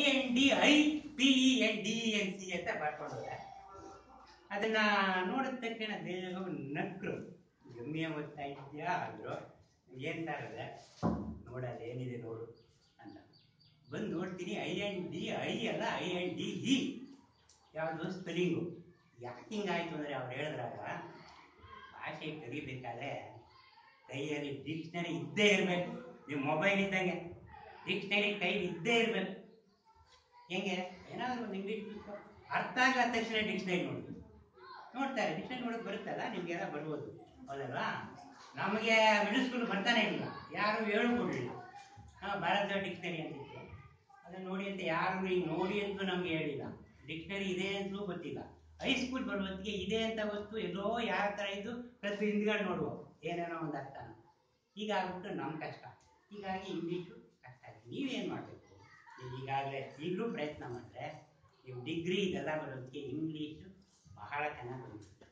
N D I P E N D N C ಅಂತ ಬರ್ಕೊಂಡವ್ರೆ ಅದನ್ನ ನೋಡಿದ ತಕ್ಷಣ ದೇಹ ನಕ್ರು ಎಮ್ ಎ ಓದ್ತಾ ಇದ್ಯಾ ಅಂದ್ರು ಏನ್ ತಾರದೆ ನೋಡಲ್ಲ ಏನಿದೆ ನೋಡು ಅಂತ ಬಂದು ನೋಡ್ತೀನಿ ಐ ಎನ್ ಡಿ ಐ ಅಲ್ಲ ಐ ಎನ್ ಡಿ ಇ ಯಾವುದು ಸ್ಪೆಲ್ಲಿಂಗು ಯಾಕೆ ಹಿಂಗಾಯ್ತು ಅಂದ್ರೆ ಅವ್ರು ಹೇಳಿದ್ರಾಗ ಭಾಷೆ ಕಲಿಬೇಕಾದ್ರೆ ಕೈಯಲ್ಲಿ ಡಿಕ್ಷನರಿ ಇದ್ದೇ ಇರಬೇಕು ನೀವು ಮೊಬೈಲ್ ಇದ್ದಂಗೆ ಡಿಕ್ಷನರಿ ಕೈಲಿ ಇದ್ದೇ ಇರಬೇಕು ಹೆಂಗೆ ಏನಾದರೂ ಒಂದು ಇಂಗ್ಲೀಷ್ ಅರ್ಥ ಆಗದ ತಕ್ಷಣ ಡಿಕ್ಷನರಿ ನೋಡಿ ನೋಡ್ತಾರೆ ಡಿಕ್ಷನರಿ ನೋಡೋಕೆ ಬರುತ್ತಲ್ಲ ನಿಮಗೆಲ್ಲ ಬರ್ಬೋದು ಹೌದಲ್ವಾ ನಮಗೆ ಮಿಡಲ್ ಸ್ಕೂಲ್ ಬರ್ತಾನೆ ಇಲ್ಲ ಯಾರು ಹೇಳ್ಕೊಡ್ಲಿಲ್ಲ ಹಾಂ ಭಾರತ ಡಿಕ್ಷನರಿ ಅಂತಿತ್ತು ಅದನ್ನು ನೋಡಿ ಅಂತ ಯಾರು ಹಿಂಗೆ ನೋಡಿ ಅಂತೂ ನಮ್ಗೆ ಹೇಳಿಲ್ಲ ಡಿಕ್ಷನರಿ ಇದೆ ಅಂತಲೂ ಗೊತ್ತಿಲ್ಲ ಹೈಸ್ಕೂಲ್ ಬರುವ ಹೊತ್ತಿಗೆ ಇದೆ ಅಂತ ಗೊತ್ತು ಎಲ್ಲೋ ಯಾರ ಥರ ಇದ್ದು ಪ್ರತಿ ಹಿಂದ್ಗಡೆ ನೋಡುವ ಏನೇನೋ ಒಂದು ಅರ್ಥನ ಹೀಗಾಗ್ಬಿಟ್ಟು ನಮ್ಮ ಕಷ್ಟ ಹೀಗಾಗಿ ಇಂಗ್ಲೀಷು ಕಷ್ಟ ಆಗಿದೆ ನೀವೇನು ಮಾಡಬೇಕು ನೀವು ಈಗಾಗಲೇ ಈಗಲೂ ಪ್ರಯತ್ನ ಮಾಡಿದ್ರೆ ನೀವು ಡಿಗ್ರಿ ಇದೆಲ್ಲ ಬರೋದಕ್ಕೆ ಇಂಗ್ಲೀಷು ಬಹಳ ಚೆನ್ನಾಗಿ ಬಂದ್ಬಿಡುತ್ತೆ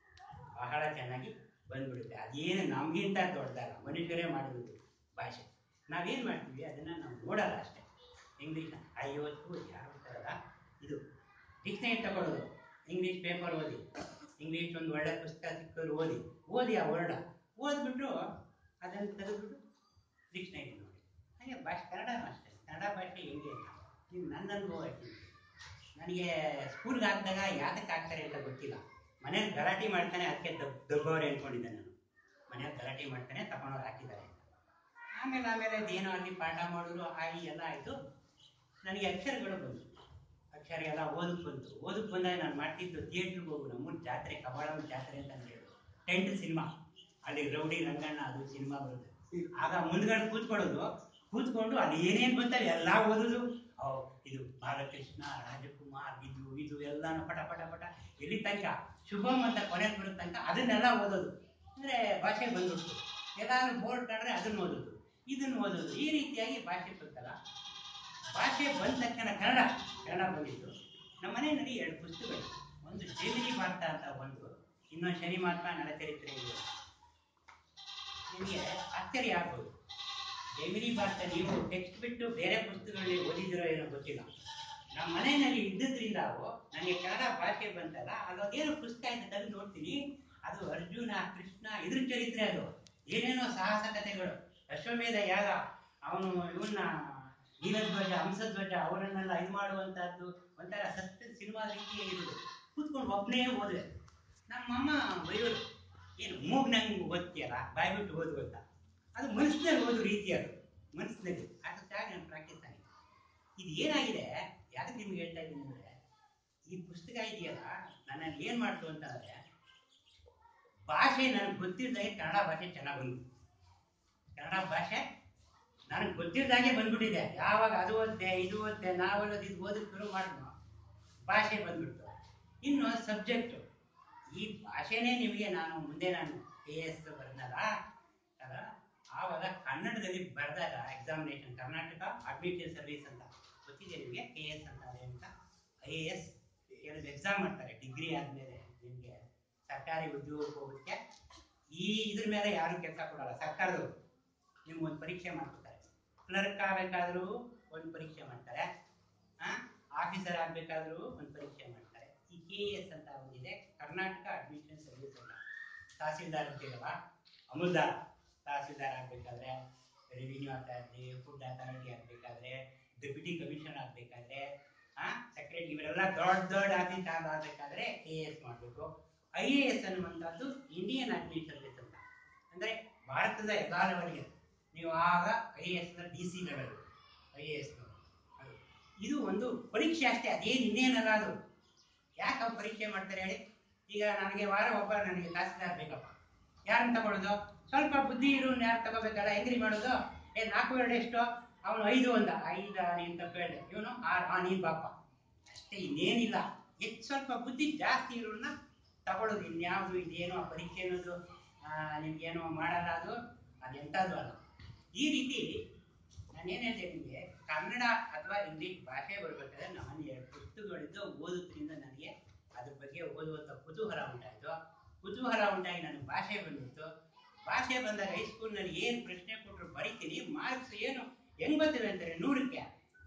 ಬಹಳ ಚೆನ್ನಾಗಿ ಬಂದ್ಬಿಡುತ್ತೆ ಅದೇನು ನಮಗಿಂತ ದೊಡ್ಡದಲ್ಲ ಮನುಷ್ಯರೇ ಮಾಡಿರೋದು ಭಾಷೆ ನಾವೇನು ಮಾಡ್ತೀವಿ ಅದನ್ನು ನಾವು ನೋಡಲ್ಲ ಅಷ್ಟೇ ಇಂಗ್ಲೀಷ್ನ ಐವತ್ತು ಯಾರು ಇರ್ತಾರಲ್ಲ ಇದು ಡಿಕ್ಷನರಿ ತಗೊಳ್ಳೋದು ಇಂಗ್ಲೀಷ್ ಪೇಪರ್ ಓದಿ ಇಂಗ್ಲೀಷ್ ಒಂದು ಒಳ್ಳೆ ಪುಸ್ತಕ ಸಿಕ್ಕಿದ್ರು ಓದಿ ಓದಿ ಆ ವರ್ಡ ಓದ್ಬಿಟ್ಟು ಅದನ್ನು ತೆಗೆದ್ಬಿಟ್ಟು ಡಿಕ್ಷನರಿ ನೋಡಿ ಹಾಗೆ ಭಾಷೆ ಕನ್ನಡನೂ ಅಷ್ಟೇ ಕನ್ನಡ ಭಾಷೆ ಹೆಂಗೆ ಅಂತ ನೀವು ನನ್ನ ಅನುಭವ ಹೇಳ್ತೀನಿ ನನಗೆ ಸ್ಕೂಲ್ಗೆ ಹಾಕಿದಾಗ ಯಾತಕ್ಕೆ ಹಾಕ್ತಾರೆ ಅಂತ ಗೊತ್ತಿಲ್ಲ ಮನೇಲಿ ಗಲಾಟೆ ಮಾಡ್ತಾನೆ ಅದಕ್ಕೆ ದಬ್ ದಬ್ಬವ್ರೆ ಅಂದ್ಕೊಂಡಿದ್ದೆ ನಾನು ಮನೇಲಿ ಗಲಾಟೆ ಮಾಡ್ತಾನೆ ತಗೊಂಡವ್ರು ಹಾಕಿದ್ದಾರೆ ಅಂತ ಆಮೇಲೆ ಆಮೇಲೆ ಅದೇನೋ ಅಲ್ಲಿ ಪಾಠ ಮಾಡೋರು ಆಗಿ ಎಲ್ಲ ಆಯಿತು ನನಗೆ ಅಕ್ಷರಗಳು ಬಂತು ಅಕ್ಷರ ಎಲ್ಲ ಓದಕ್ಕೆ ಬಂತು ಓದಕ್ಕೆ ಬಂದಾಗ ನಾನು ಮಾಡ್ತಿದ್ದು ಥಿಯೇಟ್ರಿಗೆ ಹೋಗು ನಮ್ಮೂರು ಜಾತ್ರೆ ಕಬಾಳಮ್ಮ ಜಾತ್ರೆ ಅಂತ ಹೇಳೋದು ಟೆಂಟ್ ಸಿನಿಮಾ ಅಲ್ಲಿ ರೌಡಿ ರಂಗಣ್ಣ ಅದು ಸಿನಿಮಾ ಬರುತ್ತೆ ಆಗ ಮುಂದ್ಗಡೆ ಕೂತ್ಕೊಳ್ಳೋದು ಕೂತ್ಕೊಂಡು ಅಲ್ಲಿ ಏನೇನು ಬಂತವೆ ಎಲ್ಲ ಓದೋದು ಓ ಇದು ಬಾಲಕೃಷ್ಣ ರಾಜಕುಮಾರ್ ಇದು ಇದು ಎಲ್ಲಾನು ಪಟ ಪಟ ಪಟ ಎಲ್ಲಿ ತನಕ ಶುಭಮ್ ಅಂತ ಕೊನೆಗೆ ಬರೋ ತನಕ ಅದನ್ನೆಲ್ಲ ಓದೋದು ಅಂದರೆ ಭಾಷೆ ಬಂದ್ಬಿಡ್ತು ಎಲ್ಲಾನು ಬೋರ್ಡ್ ಕಂಡ್ರೆ ಅದನ್ನ ಓದೋದು ಇದನ್ನ ಓದೋದು ಈ ರೀತಿಯಾಗಿ ಭಾಷೆ ಬಂತಲ್ಲ ಭಾಷೆ ಬಂದ ತಕ್ಷಣ ಕನ್ನಡ ಕನ್ನಡ ಬಂದಿದ್ದು ನಮ್ಮ ಮನೆಯಲ್ಲಿ ಎರಡು ಪುಸ್ತಕಗಳು ಒಂದು ಜೈಮಿನಿ ಭಾರತ ಅಂತ ಒಂದು ಇನ್ನೊಂದು ಶನಿ ಮಾತ್ರ ನಳಚರಿತ್ರೆ ಇದೆ ನಿಮಗೆ ಆಶ್ಚರ್ಯ ಆಗ್ಬೋದು ಜೈಮಿನಿ ಭಾರತ ನೀವು ಟೆಕ್ಸ್ಟ್ ಬಿಟ್ಟು ಬೇರೆ ಪುಸ್ತಕಗಳಲ್ಲಿ ಓದಿದಿರೋ ಏನೋ ಗೊತ್ತಿಲ್ಲ ನಮ್ಮ ಮನೆಯಲ್ಲಿ ಇದ್ದದ್ರಿಂದ ಅವು ನನಗೆ ಕನ್ನಡ ಭಾಷೆ ಬಂತಲ್ಲ ಅಲ್ಲೊಂದೇನೋ ಪುಸ್ತಕ ಇದೆ ತೆಗೆದು ನೋಡ್ತೀನಿ ಅದು ಅರ್ಜುನ ಕೃಷ್ಣ ಇದ್ರ ಚರಿತ್ರೆ ಅದು ಏನೇನೋ ಸಾಹಸ ಕಥೆಗಳು ಅಶ್ವಮೇಧ ಯಾಗ ಅವನು ಇವನ್ನ ನೀಲಧ್ವಜ ಹಂಸಧ್ವಜ ಅವರನ್ನೆಲ್ಲ ಇದು ಮಾಡುವಂತಹದ್ದು ಒಂಥರ ಸತ್ಯ ಸಿನಿಮಾ ರೀತಿಯೇ ಇರೋದು ಕೂತ್ಕೊಂಡು ಒಬ್ಬನೇ ಓದಿದೆ ನಮ್ಮ ಅಮ್ಮ ಬೈಯೋರು ಏನು ಮೂಗ್ನಂಗೆ ಓದ್ತೀಯಲ್ಲ ಬಾಯ್ಬಿಟ್ಟು ಓದು ಅಂತ ಅದು ಮನಸ್ಸಿನಲ್ಲಿ ಓದು ರೀತಿ ಅದು ಮನಸ್ಸಿನಲ್ಲಿ ಅದಕ್ಕಾಗಿ ನಾನು ಪ್ರಾಕ್ಟೀಸ್ ಆಗಿದೆ ಇದು ಏನಾಗಿದೆ ಯಾಕೆ ನಿಮ್ಗೆ ಹೇಳ್ತಾ ಇದ್ದೀನಿ ಅಂದರೆ ಈ ಪುಸ್ತಕ ಇದೆಯಲ್ಲ ನನ್ನಲ್ಲಿ ಏನು ಮಾಡ್ತು ಅಂತಂದರೆ ಭಾಷೆ ನನಗೆ ಗೊತ್ತಿದ್ದಾಗೆ ಕನ್ನಡ ಭಾಷೆ ಚೆನ್ನಾಗಿ ಬಂತು ಕನ್ನಡ ಭಾಷೆ ನನಗೆ ಗೊತ್ತಿದ್ದಾಗೆ ಬಂದ್ಬಿಟ್ಟಿದೆ ಯಾವಾಗ ಅದು ಓದ್ದೆ ಇದು ಓದ್ದೆ ನಾವೆಲ್ಲದು ಇದು ಓದಕ್ಕೆ ಶುರು ಮಾಡಿದ್ನೋ ಭಾಷೆ ಬಂದ್ಬಿಡ್ತು ಇನ್ನು ಸಬ್ಜೆಕ್ಟು ಈ ಭಾಷೆನೇ ನಿಮಗೆ ನಾನು ಮುಂದೆ ನಾನು ಕೆ ಎಸ್ ಬರೆದಲ್ಲ ಅಲ್ಲ ಆವಾಗ ಕನ್ನಡದಲ್ಲಿ ಬರೆದಾಗ ಎಕ್ಸಾಮಿನೇಷನ್ ಕರ್ನಾಟಕ ಅಡ್ಮಿಷನ್ ಸರ್ವಿಸ್ ಅಂತ ಗೊತ್ತಿದೆ ನಿಮಗೆ ಕೆ ಎಸ್ ಅಂತ ಅದೇ ಅಂತ ಐ ಎ ಎಸ್ ಎರಡು ಎಕ್ಸಾಮ್ ಮಾಡ್ತಾರೆ ಡಿಗ್ರಿ ಆದಮೇಲೆ ನಿಮಗೆ ಸರ್ಕಾರಿ ಉದ್ಯೋಗಕ್ಕೆ ಹೋಗೋದಕ್ಕೆ ಈ ಇದ್ರ ಮೇಲೆ ಯಾರು ಕೆಲಸ ಕೊಡಲ್ಲ ಸರ್ಕಾರದವರು ನಿಮ್ಗೆ ಒಂದು ಪರೀಕ್ಷೆ ಮಾಡ್ಕೊತಾರೆ ಕ್ಲರ್ಕ್ ಆಗಬೇಕಾದ್ರೂ ಒಂದು ಪರೀಕ್ಷೆ ಮಾಡ್ತಾರೆ ಆಫೀಸರ್ ಆಗಬೇಕಾದ್ರೂ ಒಂದು ಪರೀಕ್ಷೆ ಮಾಡ್ತಾರೆ ಈ ಕೆ ಎಸ್ ಅಂತ ಒಂದಿದೆ ಕರ್ನಾಟಕ ಅಡ್ಮಿಷನ್ ಸರ್ವಿಸ್ ಅಂತ ತಹಸೀಲ್ದಾರ್ ಅಂತೀರಲ್ಲ ಅಮೂಲ್ದಾರ್ ತಹಸೀಲ್ದಾರ್ ಆಗಬೇಕಾದ್ರೆ ರೆವಿನ್ಯೂ ಅಥಾರಿಟಿ ಫುಡ್ ಅಥಾರಿಟಿ ಆಗಬೇಕಾದ್ರೆ ಡೆಪ್ಯೂಟಿ ಕಮಿಷನರ್ ಆಗಬೇಕಾದ್ರೆ ಸೆಕ್ರೆಟರಿ ಇವರೆಲ್ಲ ದೊಡ್ಡ ದೊಡ್ಡ ಆಫೀಸ್ ಆಗಬೇಕಾದ್ರೆ ಕೆ ಎಸ್ ಮಾಡಬೇಕು ಐ ಎ ಎಸ್ ಅನ್ನುವಂಥದ್ದು ಇಂಡಿಯನ್ ಅಡ್ಮಿಷನ್ ಸರ್ವಿಸ್ ಅಂತ ಅಂದರೆ ಭಾರತದ ಎಲ್ಲ ಲೆವೆಲ್ಗೆ ನೀವು ಆಗ I A S D C level I A S ಇದು ಒಂದು ಪರೀಕ್ಷೆ ಅಷ್ಟೇ ಅದೇನು ಇನ್ನೇನಲ್ಲ ಅದು ಯಾಕೆ ಅವ್ರು ಪರೀಕ್ಷೆ ಮಾಡ್ತಾರೆ ಹೇಳಿ ಈಗ ನನಗೆ ವಾರ ಒಬ್ಬ ನನಗೆ ತಹಸೀಲ್ದಾರ್ ಬೇಕಪ್ಪ ಯಾರನ್ನ ತಗೊಳ್ಳೋದು ಸ್ವಲ್ಪ ಬುದ್ಧಿ ಇರೋನ್ ಯಾರು ತಗೋಬೇಕಲ್ಲ ಹೆಂಗ್ರಿ ಮಾಡೋದು ಏ ನಾಲ್ಕು ಎರಡು ಎಷ್ಟು ಅವನು ಐದು ಅಂದ ಐದ ನೀನು ತಪ್ಪು ಹೇಳಿದೆ ಇವನು ಆರು ಆ ನೀನು ಬಾಪ ಅಷ್ಟೇ ಇನ್ನೇನಿಲ್ಲ ಹೆಚ್ಚು ಸ್ವಲ್ಪ ಬುದ್ಧಿ ಜಾಸ್ತಿ ಇರೋನ್ನ ತಗೊಳ್ಳೋದು ಇನ್ಯಾವುದು ಇದೇನೋ ಆ ಪರೀಕ್ಷೆ ಅನ್ನೋದು ನಿಮ್ಗೇನೋ ಮಾಡಲ್ಲ ಅದು ಅದು ಎಂಥದ್ದು ಅಲ್ಲ ಈ ರೀತಿ ನಾನೇನು ಹೇಳಿದೆ ನಿಮಗೆ ಕನ್ನಡ ಅಥವಾ ಇಂಗ್ಲೀಷ್ ಭಾಷೆ ಬರ್ಬೇಕಾದ್ರೆ ನಾನು ಎರಡು ಪುಸ್ತಕಗಳಿದ್ದು ಓದೋದ್ರಿಂದ ನನಗೆ ಅದ್ರ ಬಗ್ಗೆ ಓದುವಂಥ ಕುತೂಹಲ ಉಂಟಾಯಿತು ಕುತೂಹಲ ಉಂಟಾಗಿ ನನಗೆ ಭಾಷೆ ಬಂದಿತ್ತು ಭಾಷೆ ಬಂದಾಗ ಹೈಸ್ಕೂಲ್ನಲ್ಲಿ ಏನು ಪ್ರಶ್ನೆ ಕೊಟ್ಟರು ಬರಿತೀನಿ ಮಾರ್ಕ್ಸ್ ಏನು ಹೆಂಗ್ ಬರ್ತಿವೆ ಅಂತಾರೆ ನೂರಕ್ಕೆ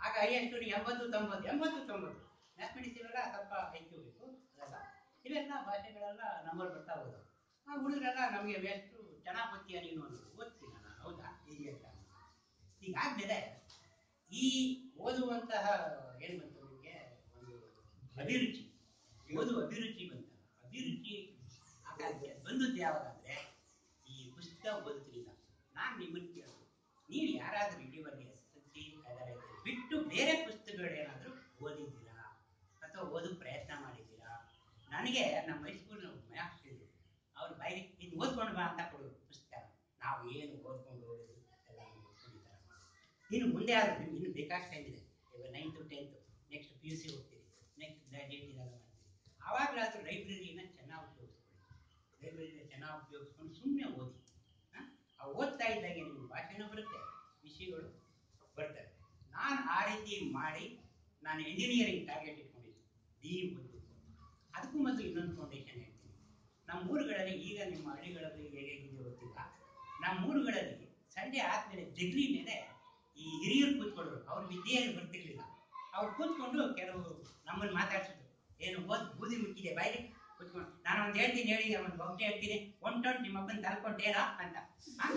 ಆಗ ಹೈಯೆಸ್ಟ್ ಎಂಬತ್ತು ತೊಂಬತ್ತು ಎಂಬತ್ತು ತೊಂಬತ್ತು ಮ್ಯಾಥಮೆಟಿಕ್ಸ್ ಇವೆಲ್ಲ ಸ್ವಲ್ಪ ಹೆಚ್ಚು ಬೇಕು ಅದೆಲ್ಲ ಇವೆಲ್ಲ ಭಾಷೆಗಳೆಲ್ಲ ನಂಬರ್ ಬರ್ತಾ ಹೋದವು ಆ ಹುಡುಗರೆಲ್ಲ ನಮಗೆ ಎಷ್ಟು ಚೆನ್ನಾಗಿ ಓದ್ತೀಯ ನೀನು ಅನ್ನೋದು ಓದ್ತೀನಿ ನಾನು ಹೌದಾ ಹೀಗೆ ಅಂತ ಅನ್ನೋದು. ಹೀಗಾದ್ಮೇಲೆ ಈ ಓದುವಂತಹ ಏನು ಬಂತು ನಿಮಗೆ ಒಂದು ಅಭಿರುಚಿ ಓದುವ ಅಭಿರುಚಿ ಬಂತಲ್ಲ ಅಭಿರುಚಿ ಆಗಾಗ್ಗೆ ಬಂದದ್ದು ಯಾವಾಗ ಅಂದ್ರೆ ಈ ಪುಸ್ತಕ ಓದುತ್ರಿಂದ ನಾನು ನಿಮ್ಮನ್ನು ಕೇಳೋದು ನೀವು ಯಾರಾದರೂ ಇಲ್ಲಿವರೆಗೆ ಎಸ್ ಎಲ್ ಸಿ ಬಿಟ್ಟು ಬೇರೆ ಪುಸ್ತಕಗಳೇನಾದರೂ ಓದಿದ್ದೀರಾ ಅಥವಾ ಓದೋ ಪ್ರಯತ್ನ ಮಾಡಿದ್ದೀರಾ ನನಗೆ ನಮ್ಮ ಹೈಸ್ಕೂಲ್ನ ಮ್ಯಾಥ್ಸ್ ಹೇಳಿದ್ರು ಅವ್ರು ಬೈರಿ ಇದು ಓದ್ಕೊಂಡು ಬಾ ಅಂತ ಕೊಡೋರು ಪುಸ್ತಕ ನಾವು ಏನು ಓದ್ಕೊಂಡು ಹೋಗೋದು ಎಲ್ಲ ಓದ್ಕೊಂಡು ಈ ಥರ ಮಾಡೋದು ಇನ್ನು ಮುಂದೆ ಆದರೂ ನಿಮ್ಗೆ ಇನ್ನು ಬೇಕಾಷ್ಟು ಟೈಮ್ ಇದೆ ಇವಾಗ ninth tenth next P U C ಹೋಗ್ತೀರಿ ನೆಕ್ಸ್ಟ್ ಗ್ರಾಜುಯೇಟ್ ಇದೆಲ್ಲ ಮಾಡ್ತೀರಿ ಆವಾಗಲಾದರೂ ಲೈಬ್ರರಿನ ಚೆನ್ನಾಗಿ ಉಪಯೋಗಿಸ್ಕೊಳ್ಳಿ ಲೈಬ್ರರಿನ ಚೆನ್ನಾಗಿ ಉಪಯೋಗಿಸ್ಕೊಂಡು ಸುಮ್ಮನೆ ಓದಿ ಆ? ಆ ಓದ್ತಾ ಇದ್ದಂಗೆ ನಿಮ್ಗೆ ಭಾಷೆನೂ ಬರುತ್ತೆ ವಿಷಯಗಳು ಬರ್ತವೆ ನಾನು ಆ ರೀತಿ ಮಾಡಿ ನಾನು ಎಂಜಿನಿಯರಿಂಗ್ ಟಾರ್ಗೆಟ್ ಇಟ್ಕೊಂಡಿದ್ದು ಡಿ ಓದಬೇಕು ಅದಕ್ಕೂ ಮೊದಲು ಇನ್ನೊಂದು ಫೌಂಡೇಶನ್ ಹೇಳ್ತೀನಿ ನಮ್ಮ ಊರುಗಳಲ್ಲಿ ಈಗ ನಿಮ್ಮ ಹಳ್ಳಿಗಳಲ್ಲಿ ಹೇಗೆ ಹೇಗಿದೆ ಗೊತ್ತಿಲ್ಲ ನಮ್ಮ ಊರುಗಳಲ್ಲಿ ಸಂಜೆ ಆದ್ಮೇಲೆ ಜಗಲಿ ಮೇಲೆ ಈ ಹಿರಿಯರು ಕೂತ್ಕೊಳ್ಳೋರು ಅವ್ರ ವಿದ್ಯೆ ಏನು ಬರ್ತಿರ್ಲಿಲ್ಲ ಅವ್ರು ಕೂತ್ಕೊಂಡು ಕೆಲವು ನಮ್ಮನ್ನು ಮಾತಾಡ್ಸಿದ್ರು ಏನು ಓದ್ ಬೂದಿ ಮುಚ್ಚಿದೆ ಬಾಯಿಲಿ ಕೂತ್ಕೊಂಡು ನಾನು ಒಂದು ಹೇಳ್ತೀನಿ ಹೇಳಿ ಒಂದು ಒಬ್ಬನೇ ಹೇಳ್ತೀನಿ ಒನ್ ಟೊಂಟ್ ನಿಮ್ಮ ಅಪ್ಪನ ತಲ್ಕೊಂಡೇನಾ ಅಂತ ಆ?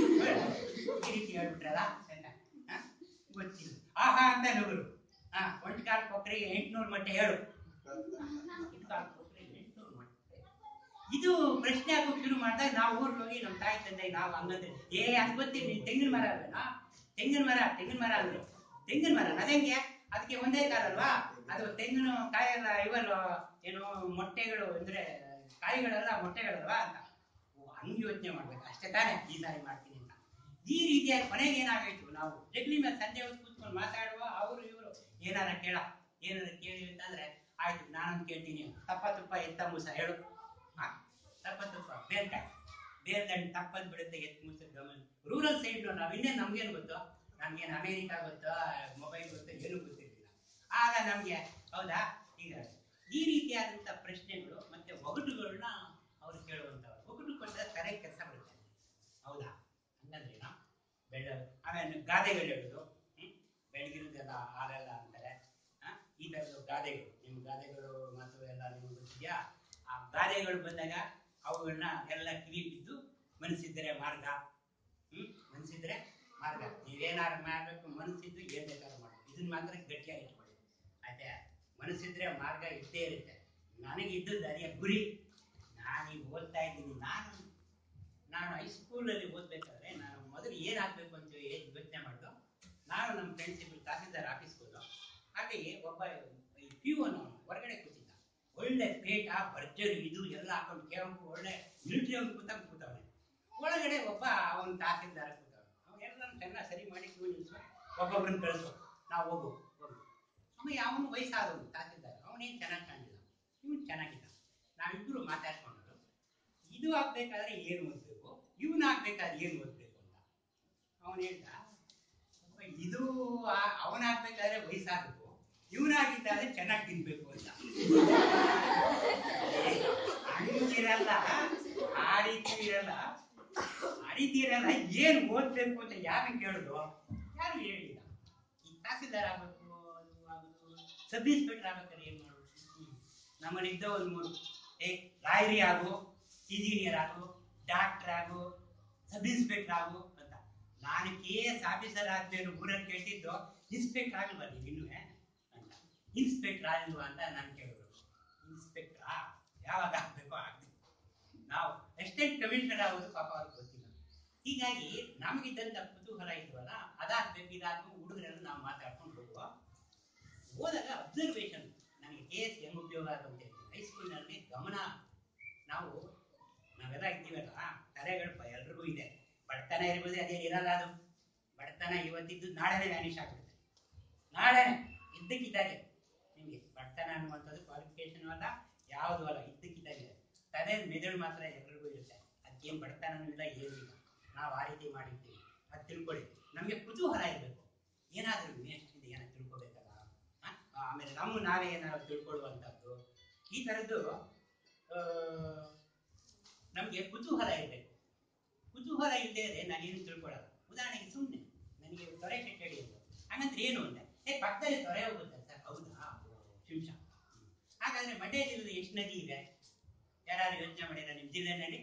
ಈ ರೀತಿ ಹೇಳ್ಬಿಟ್ರಲ್ಲ ಅಂತ ಆ? ಗೊತ್ತಿಲ್ಲ ಆಹಾ ಅಂತ ನಗರು ಹಾ ಒಂಟ್ ಕಾಲ್ ಕೊಕ್ಕರಿಗೆ ಎಂಟ್ನೂರು ಮೊಟ್ಟೆ ಹೇಳು ಒಂಟ್ ಕಾಲ್ ಕೊಕ್ಕರಿಗೆ ಎಂಟ್ನೂರು ಮೊಟ್ಟೆ ಇದು ಪ್ರಶ್ನೆ ಹಾಕೋಕ್ ಶುರು ಮಾಡಿದಾಗ ನಾವು ಊರ್ಗೆ ಹೋಗಿ ನಮ್ಮ ತಾಯಿ ತಂದೆ ನಾವು ಹಂಗಂದ್ರೆ ಏ ಅದು ಗೊತ್ತಿಲ್ಲ ನೀನ್ ತೆಂಗಿನ ಮರ ಅಲ್ವೇನಾ ತೆಂಗಿನ ಮರ ತೆಂಗಿನ ಮರ ಅಂದ್ರು ತೆಂಗಿನ ಮರ ಅದಂಗೆ ಅದಕ್ಕೆ ಒಂದೇ ಕಾಲಲ್ವಾ ಅದು ತೆಂಗಿನ ಕಾಯೆಲ್ಲ ಇವಲ್ಲ ಏನು ಮೊಟ್ಟೆಗಳು ಅಂದ್ರೆ ಕಾಯಿಗಳೆಲ್ಲ ಮೊಟ್ಟೆಗಳಲ್ವಾ ಅಂತ ಓ, ಹಂಗ್ ಯೋಚನೆ ಮಾಡ್ಬೇಕು ಅಷ್ಟೇ ತಾನೇ ಈ ಸಾರಿ ಮಾಡ್ತೀನಿ ಅಂತ ಈ ರೀತಿಯಾಗಿ ಕೊನೆಗೆ ಏನಾಗಾಯ್ತು ನಾವು ಜಗ್ಲಿ ಮೇಲೆ ಸಂಜೆ ಹೊತ್ತು ಕೂತ್ಕೊಂಡು ಮಾತಾಡುವ ಅವರು ಇವರು ಏನಾರ ಕೇಳ ಏನಾರ ಕೇಳಿ ಅಂತಂದ್ರೆ ಆಯ್ತು ನಾನೊಂದು ಕೇಳ್ತೀನಿ ತಪ್ಪ ತುಪ್ಪ ಎತ್ತ ಮೂಸ ಹೇಳು ಹಾ? ತಪ್ಪ ತುಪ್ಪ ಬೇರ್ಕಾಯಿ ಬೇರ್ದಂಡು ತಪ್ಪದ್ ಬಿಡುತ್ತೆ ಎತ್ ಮೂಸ ಗಮನ ರೂರಲ್ ಸೈಡ್ ನಾವ್ ಇನ್ನೇನು ನಮ್ಗೇನು ಗೊತ್ತು ನಮ್ಗೇನು ಅಮೇರಿಕಾ ಗೊತ್ತೋ ಮೊಬೈಲ್ ಗೊತ್ತೋ ಏನು ಗೊತ್ತಿರ್ಲಿಲ್ಲ ಆಗ ನಮ್ಗೆ ಹೌದಾ ಈಗ ಈ ರೀತಿಯಾದಂಥ ಪ್ರಶ್ನೆಗಳು ಮತ್ತೆ ಒಗಟುಗಳನ್ನ ಅವ್ರು ಕೇಳುವಂಥವ್ರು ಒಗಟು ಕೊಂಡ್ರೆ ಸರಿ ಕೆಲಸ ಬರುತ್ತೆ ಹೌದಾ ಹಂಗಂದ್ರೇನು ಬೆಳ್ಳ ಆಮೇಲೆ ಗಾದೆಗಳು ಹೇಳೋದು ಹ್ಮ್? ಬೆಳಗಿರೋದೆಲ್ಲ ಹಾಲೆಲ್ಲ ಅಂತಾರೆ ಆ? ಈ ಥರದ್ದು ಗಾದೆಗಳು ನಿಮ್ಮ ಗಾದೆಗಳು ಮತ್ತು ಎಲ್ಲ ನಿಮ್ಗೆ ಗೊತ್ತಿದ್ಯಾ ಆ ಗಾದೆಗಳು ಬಂದಾಗ ಅವುಗಳನ್ನ ಎಲ್ಲ ಕಿವಿ ಬಿದ್ದು ಮನಸ್ಸಿದ್ದರೆ ಮಾರ್ಗ ಹ್ಮ್ ಮನಸ್ಸಿದ್ರೆ ಮಾರ್ಗ ನೀವೇನಾರು ಮಾಡಬೇಕು ಮನಸ್ಸಿದ್ದು ಏನ್ ಬೇಕಾದ್ರೂ ಮಾಡಬೇಕು ಇದನ್ನ ಮಾತ್ರ ಗಟ್ಟಿಯಾಗಿ ಇಟ್ಕೊಳ್ಳಿ ಆಯ್ತಾ ಮನಸ್ಸಿದ್ರೆ ಮಾರ್ಗ ಇದ್ದೇ ಇರುತ್ತೆ ನನಗಿದ್ದದ್ದು ಅದೇ ಗುರಿ ನಾನೀಗ ಓದ್ತಾ ಇದ್ದೀನಿ ನಾನು ನಾನು ಹೈಸ್ಕೂಲಲ್ಲಿ ಓದ್ಬೇಕಾದ್ರೆ ನಾನು ಮೊದಲು ಏನಾಗಬೇಕು ಅಂತ ಏನ್ ಯೋಚನೆ ಮಾಡಿದ್ದು ನಾನು ನಮ್ಮ ಫ್ರೆಂಡ್ಸ್ ಇಬ್ರು ತಹಸೀಲ್ದಾರ್ ಆಫೀಸ್ಗೆ ಹೋದ ಹಾಗೆಯೇ ಒಬ್ಬ ಈ ಪಿ ಅವನು ಹೊರಗಡೆ ಕೂತಿದ್ದ ಒಳ್ಳೆ ಪೇಟ ಭರ್ಜರಿ ಇದು ಎಲ್ಲ ಹಾಕೊಂಡು ಕೆಂಪು ಒಳ್ಳೆ ಮಿಲಿಟರಿ ಅವ್ನು ಕೂತಂಗ್ ಕೂತವನೆ ಒಳಗಡೆ ಒಬ್ಬ ಅವನ ತಹಸೀಲ್ದಾರ ಕೂತವನು ಅವನ್ನೆಲ್ಲ ಚೆನ್ನಾಗಿ ಸರಿ ಮಾಡಿ ಕ್ಯೂ ನಿಲ್ಸು ಒಬ್ಬೊಬ್ರನ್ನ ಕಳಿಸು ನಾವು ಹೋಗು ಹೋಗು ಆಮೇಲೆ ಅವನು ವಯಸ್ಸಾದವನು ತಹಸೀಲ್ದಾರ್ ಅವನೇನು ಚೆನ್ನಾಗಿ ಕಾಣಲಿಲ್ಲ ಇವನು ಚೆನ್ನಾಗಿದ್ದ ನಾವಿಬ್ರು ಮಾತಾಡ್ಕೊಂಡ್ರು ಇದು ಆಗ್ಬೇಕಾದ್ರೆ ಏನು ಓದ್ಬೇಕು ಇವನು ಆಗ್ಬೇಕಾದ್ರೆ ಏನು ಓದ್ಬೇಕು ಅಂತ ಅವನು ಹೇಳ್ದ "ಅಪ್ಪ, ಇದು ಆ- ಅವನಾಗ್ಬೇಕಾದ್ರೆ ವಯಸ್ಸಾಗಬೇಕು ಇವನಾಗಿದ್ದಾದ್ರೆ ಚೆನ್ನಾಗಿ ತಿನ್ಬೇಕು ಅಂತ ಹಂಗಿರಲ್ಲ ಆ ರೀತಿ ಇರಲ್ಲ ಆ ರೀತಿ ಇರಲ್ಲ ಏನ್ ಓದ್ಬೇಕು ಅಂತ ಯಾರು ಕೇಳುದು ಯಾರು ಹೇಳಿಲ್ಲ ಈ ತಹಸೀಲ್ದಾರ್ ಆಗ್ಬೇಕು ಅದು ಆಗುದು ಸಬ್ ಇನ್ಸ್ಪೆಕ್ಟರ್ ಆಗ್ಬೇಕಾದ್ರೆ ಏನ್ ಮಾಡುದು ಹ್ಮ್. ನಮ್ಮಲ್ಲಿ ಇದ್ದ ಒಂದ್ ಮೂರು ಏ ಲಾಯರಿ ಆಗು ಇಂಜಿನಿಯರ್ ಆಗು ಡಾಕ್ಟರ್ ಆಗು ಸಬ್ ಇನ್ಸ್ಪೆಕ್ಟರ್ ಆಗು ಅಂತ ನಾನು ಕೆ ಎಸ್ ಆಫೀಸರ್ ಆದ್ಮೇಲೆ ಊರಲ್ಲಿ ಕೇಳಿದ್ದು ಇನ್ಸ್ಪೆಕ್ಟರ್ ಆಗಲ್ವಾ ನೀವು ಇನ್ನೂ ಅಂತ ಇನ್ಸ್ಪೆಕ್ಟರ್ ಆಗಿಲ್ವಾ ಅಂತ ನಾನು ಕೇಳಿದ್ರು ಇನ್ಸ್ಪೆಕ್ಟರಾ ಯಾವಾಗ ಆಗ್ಬೇಕು ಆಗ್ಬೇಕು ನಾವು ಅಸಿಸ್ಟೆಂಟ್ ಕಮಿಷನರ್ ಆಗೋದು ಪಾಪ ಅವ್ರಿಗೆ ಗೊತ್ತಿಲ್ಲ ಹೀಗಾಗಿ ನಮಗಿದ್ದಂತ ಕುತೂಹಲ ಇದ್ವಲ್ಲ ಅದಾಗ್ಬೇಕು ಇದಾಗ್ಬೇಕು ಹುಡುಗರೆಲ್ಲ ನಾವು ಮಾತಾಡ್ಕೊಂಡು ಹೋಗುವ ಹೋದಾಗ ಅಬ್ಸರ್ವೇಷನ್ ನನಗೆ ಕೆ ಎಸ್ ಹೆಂಗ್ ಉಪಯೋಗ ಆಗುತ್ತೆ ಅಂತ ಹೈಸ್ಕೂಲ್ನಲ್ಲಿ ಗಮನ ನಾವು ನಾವೆಲ್ಲ ಇದ್ದೀವಲ್ಲ ತಲೆಗಳು ಪ- ಎಲ್ರಿಗೂ ಇದೆ ಬಡತನ ಇರ್ಬೋದು ಅದೇನು ಇರಲ್ಲ ಅದು ಬಡತನ ಇವತ್ತಿದ್ದು ನಾಳೆನೇ ವ್ಯಾನಿಷ್ ಆಗ್ಬಿಡುತ್ತೆ ನಾಳೆನೆ ಇದ್ದಕ್ಕಿದ್ದಾಗೆ ನಿಮಗೆ ಬಡತನ ಅನ್ನುವಂಥದ್ದು ಕ್ವಾಲಿಫಿಕೇಶನ್ ಅಲ್ಲ ಯಾವುದು ಅಲ್ಲ ಇದ್ದಕ್ಕಿದ್ದಾಗೆ ತಲೆ ಮೆದುಳು ಮಾತ್ರ ಎಲ್ರಿಗೂ ಇರುತ್ತೆ ಅದಕ್ಕೇನು ಬಡತನನೂ ಇಲ್ಲ ಏನೂ ಇಲ್ಲ ನಾವು ಆ ರೀತಿ ಮಾಡಿರ್ತೀವಿ ಅದು ತಿಳ್ಕೊಳ್ಳಿ ನಮಗೆ ಕುತೂಹಲ ಇರಬೇಕು ಏನಾದರೂ ನೆಕ್ಸ್ಟ್ ಏನೋ ತಿಳ್ಕೊಬೇಕಲ್ಲ ಆ? ಆಮೇಲೆ ನಮ್ಮ ನಾವೇ ಏನಾದ್ರು ತಿಳ್ಕೊಳ್ಳುವಂಥದ್ದು ಈ ಥರದ್ದು ನಮಗೆ ಕುತೂಹಲ ಇರಬೇಕು ಕುತೂಹಲ ಇಲ್ಲದೆ ಇದ್ರೆ ನಾನೇನು ತಿಳ್ಕೊಳ್ಳಲ್ಲ ಉದಾಹರಣೆಗೆ ಸುಮ್ಮನೆ ನನಗೆ ತೊರೆ ಶೆಟ್ಟಡಿ ಅಂತ ಹಂಗಂದ್ರೆ ಏನು ಅಂತ ಏ ಪಕ್ಕದಲ್ಲಿ ತೊರೆ ಹೋಗುತ್ತೆ ಸರ್ ಹೌದಾ ಶಿಂಶ ಹಾಗಾದ್ರೆ ಮಂಡ್ಯ ಜಿಲ್ಲೆಯಲ್ಲಿ ಎಷ್ಟು ನದಿ ಇದೆ ಯಾರು ಯೋಚನೆ ಮಾಡಿರ ನಿಮ್ಮ ಜಿಲ್ಲೆನಲ್ಲಿ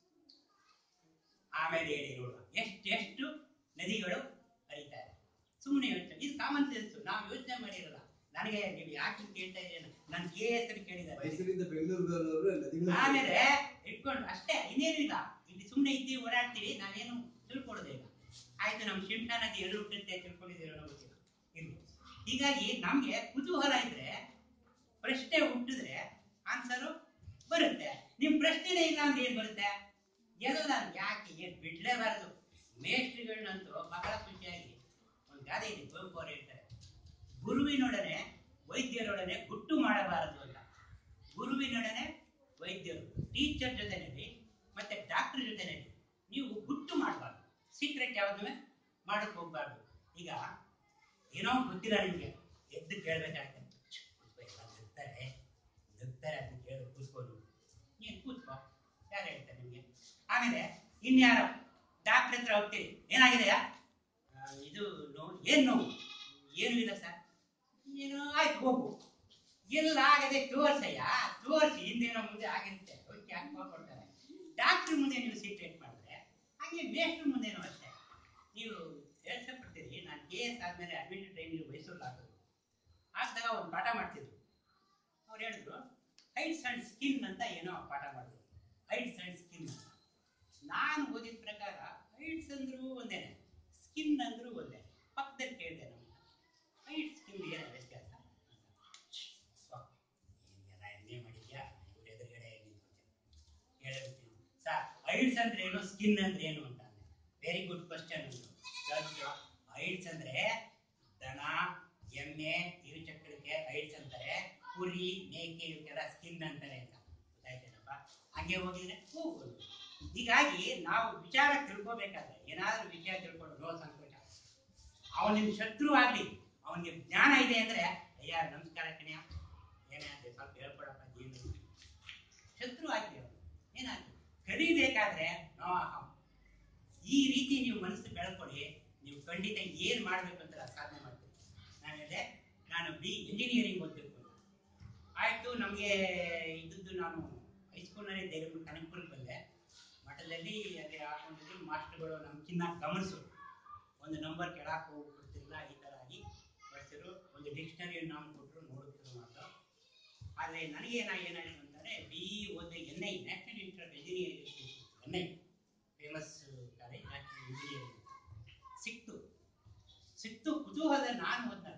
ಆಮೇಲೆ ಹೇಳಿ ನೋಡುವ ಎಷ್ಟು ಎಷ್ಟು ನದಿಗಳು ಹರಿತಾ ಇದೆ ಸುಮ್ಮನೆ ಯೋಚನೆ ಇದು ಕಾಮನ್ ಸೆನ್ಸ್ ನಾವು ಯೋಚನೆ ಮಾಡಿರಲ್ಲ ನನಗೆ ನೀವು ಯಾಕೆ ಕೇಳ್ತಾ ಇದ್ದೇನೆ ನಾನು ಕೆ ಎಸ್ ಕೇಳಿದ್ದಾರೆ ಮೈಸೂರಿಂದ ಬೆಂಗಳೂರಿಗೆ ನದಿಗಳು ಆಮೇಲೆ ಇಟ್ಕೊಂಡು ಅಷ್ಟೇ ಇನ್ನೇನು ಇಲ್ಲ ಇಲ್ಲಿ ಸುಮ್ಮನೆ ಇದ್ದೀವಿ ಓಡಾಡ್ತೀವಿ ನಾವೇನು ತಿಳ್ಕೊಳ್ಳೋದೇ ಇಲ್ಲ ಆಯ್ತು ನಮ್ಮ ಶಿಂಷಾ ನದಿ ಎಲ್ಲಿ ಹುಟ್ಟುತ್ತೆ ತಿಳ್ಕೊಂಡಿದ್ದೀರೋ ಅನ್ನೋ ಗೊತ್ತಿಲ್ಲ ಇರ್ಲಿ ಹೀಗಾಗಿ ನಮ್ಗೆ ಕುತೂಹಲ ಇದ್ರೆ ಪ್ರಶ್ನೆ ಹುಟ್ಟಿದ್ರೆ ಆನ್ಸರು ಬರುತ್ತೆ ನಿಮ್ ಪ್ರಶ್ನೆನೇ ಇಲ್ಲ ಅಂದ್ರೆ ಏನ್ ಬರುತ್ತೆ ಎಲ್ಲ ಯಾಕೆ ಏನ್ ಬಿಡ್ಲೇಬಾರದು ಮೇಷ್ಟ್ರಿಗಳನ್ನಂತೂ ಬಹಳ ಖುಷಿಯಾಗಿ ಒಂದು ಗಾದೆ ಇದೆ ಕುವೆಂಪು ಅವರು ಹೇಳ್ತಾರೆ ಗುರುವಿನೊಡನೆ ವೈದ್ಯರೊಡನೆ ಗುಟ್ಟು ಮಾಡಬಾರದು ಅಂತ ಗುರುವಿನೊಡನೆ ವೈದ್ಯರು ಟೀಚರ್ ಜೊತೆನಲ್ಲಿ ಮತ್ತೆ ಡಾಕ್ಟರ್ ಜೊತೆನಲ್ಲಿ ನೀವು ಗುಟ್ಟು ಮಾಡಬಾರ್ದು ಸೀಕ್ರೆಟ್ ಯಾವ್ದನ್ನು ಮಾಡಕ್ ಹೋಗ್ಬಾರ್ದು ಈಗ ಏನೋ ಗೊತ್ತಿಲ್ಲ ನಿಮ್ಗೆ ಎದ್ದು ಕೇಳ್ಬೇಕಾಗ್ತದೆ ಛ್, ಕೂತ್ಕೋ, ಎಲ್ಲ ನಗ್ತಾರೆ ನಗ್ತಾರೆ ಅಂತ ಕೇಳಿ ಕೂತ್ಕೊಂಡು ನೀನು ಕೂತ್ಕೋ ಯಾರು ಹೇಳ್ತಾರೆ ನಿಮ್ಗೆ ಆಮೇಲೆ ಇನ್ಯಾರೋ ಡಾಕ್ಟರ್ ಹತ್ರ ಹೋಗ್ತೀರಿ ಏನಾಗಿದೆಯಾ ಆ, ಇದು ನೋವು ಏನ್ ನೋವು ಏನು ಇಲ್ಲ ಸರ್ ಏನು ಆಯ್ತು ಹೋಗು ಎಲ್ಲ ಆಗದೆ ತೋರ್ಸಯ್ಯ ತೋರಿಸಿ ಹಿಂದೇನೋ ಮುಂದೆ ಆಗಿರುತ್ತೆ ಅದಕ್ಕೆ ಯಾಕೆ ಕೊಡ್ತಾರೆ ಡಾಕ್ಟರ್ ಮುಂದೆ ನೀವು ಸೀಕ್ರೆಟ್ ಮಾಡಿದ್ರೆ ಹಾಗೆ ಮೇಷ್ಟ್ರ ಮುಂದೆನೂ ಅಷ್ಟೇ ನೀವು ಹೇಳ್ತಾ ಪಡ್ತೀರಿ ನಾನು ಕೆ ಎಸ್ ಆದ್ಮೇಲೆ ಅಡ್ಮಿಟ್ ಟ್ರೈನಿಂಗ್ ಮೈಸೂರಲ್ಲಿ ಹಾಕಿದ್ರು ಹಾಕಿದಾಗ ಒಂದು ಪಾಠ ಮಾಡ್ತಿದ್ರು ಅವ್ರು ಹೇಳಿದ್ರು ಹೈಟ್ಸ್ ಅಂಡ್ ಸ್ಕಿನ್ ಅಂತ ಏನೋ ಪಾಠ ಮಾಡಿದ್ರು ಹೈಟ್ಸ್ ಅಂಡ್ ಸ್ಕಿನ್ ಅಂತ ನಾನು ಓದಿದ ಪ್ರಕಾರ ಹೈಟ್ಸ್ ಅಂದ್ರೂ ಒಂದೇನೆ ಸ್ಕಿನ್ ಅಂದ್ರೂ ಒಂದೇ ಪಕ್ಕದಲ್ಲಿ ಕೇಳಿದೆ ನಮ್ಮ ಹೈಟ್ ಸ್ಕಿನ್ ಏನೇ ವ್ಯತ್ಯಾಸ ಅಂತ. ಸ್ವ, ಏನೆಲ್ಲ ಎಣ್ಣೆ ಮಾಡಿದ್ಯಾ ಇವ್ರ ಎದುರುಗಡೆ ನಿಂತ್ಕೊಳ್ತೀನಿ ಹೇಳ್ಬಿಡ್ತೀನಿ ಸರ್ ಹೈಟ್ಸ್ ಅಂದ್ರೆ ಏನು ಸ್ಕಿನ್ ಅಂದ್ರೆ ಏನು ಅಂತ ವೆರಿ ಗುಡ್ ಕ್ವಶನ್ ಉಂಟು ಹೈಟ್ಸ್ ಅಂದ್ರೆ ದನ ಎಮ್ಮೆ ಇವು ಚಕ್ರಕ್ಕೆ ಹೈಟ್ಸ್ ಅಂತಾರೆ ಕುರಿ ಮೇಕೆ ಇವಕ್ಕೆಲ್ಲ ಸ್ಕಿನ್ ಅಂತಾರೆ ಅಂತ ಗೊತ್ತಾಯ್ತೇನಪ್ಪ ಹಂಗೆ ಹೋಗಿದ್ರೆ ಹೋಗ್ಬೋದು ಹೀಗಾಗಿ ನಾವು ವಿಚಾರ ತಿಳ್ಕೊಬೇಕಾದ್ರೆ ಏನಾದ್ರೂ ವಿಷಯ ತಿಳ್ಕೊಂಡು ನೋ ಸಂಕೋಚ ಅವನು ನಿಮ್ ಶತ್ರು ಆಗ್ಲಿ ಅವನಿಗೆ ಜ್ಞಾನ ಇದೆ ಅಂದ್ರೆ ಅಯ್ಯ ನಮಸ್ಕಾರ ಕಣಯ್ಯ ಏನೇ ಆಗ್ಲಿ ಸ್ವಲ್ಪ ಹೇಳ್ಕೊಡಪ್ಪ ಏನು ಶತ್ರು ಆಗ್ಲಿ ಅವನು ಏನಾಗ್ಲಿ ಕಲಿಬೇಕಾದ್ರೆ ನೋ ಅಹಂ ಈ ರೀತಿ ನೀವು ಮನಸ್ಸು ಬೆಳ್ಕೊಳ್ಳಿ ನೀವು ಖಂಡಿತ ಏನ್ ಮಾಡ್ಬೇಕು ಅಂತ ಸಾಧನೆ ಮಾಡ್ತೀರಿ ನಾನು ಹೇಳಿದೆ ನಾನು ಬಿ ಇಂಜಿನಿಯರಿಂಗ್ ಓದಬೇಕು ಅಂತ ಆಯ್ತು ನಮಗೆ ಇದ್ದದ್ದು ನಾನು ಹೈಸ್ಕೂಲ್ನಲ್ಲಿ ಧೈರ್ಯ ಕನಕಪುರಕ್ಕೆ ಬಂದೆ ಮಠದಲ್ಲಿ ಅಲ್ಲಿ ಹಾಕೊಂಡಿದ್ದು ಮಾಸ್ಟರ್ಗಳು ನಮ್ಮ ಚಿನ್ನ ಗಮನಿಸು ಒಂದು ನಂಬರ್ ಕೆಳಕ್ಕೆ ಹೋಗ್ಬಿಡ್ತಿಲ್ಲ ಈ ಥರ ಆಗಿ ಬರ್ಸಿರು ಒಂದು ಡಿಕ್ಷನರಿ ನಾವು ಕೊಟ್ಟರು ನೋಡುತ್ತಿರು ಮಾತ್ರ ಆದರೆ ನನಗೇನ ಏನಾಯಿತು ಅಂತಂದರೆ ಬಿ ಓದಿ N I National Institute of Engineering N I famous college National Engineering ಸಿಕ್ತು ಸಿಕ್ತು ಕುತೂಹಲ ನಾನು ಓದ್ನಲ್ಲ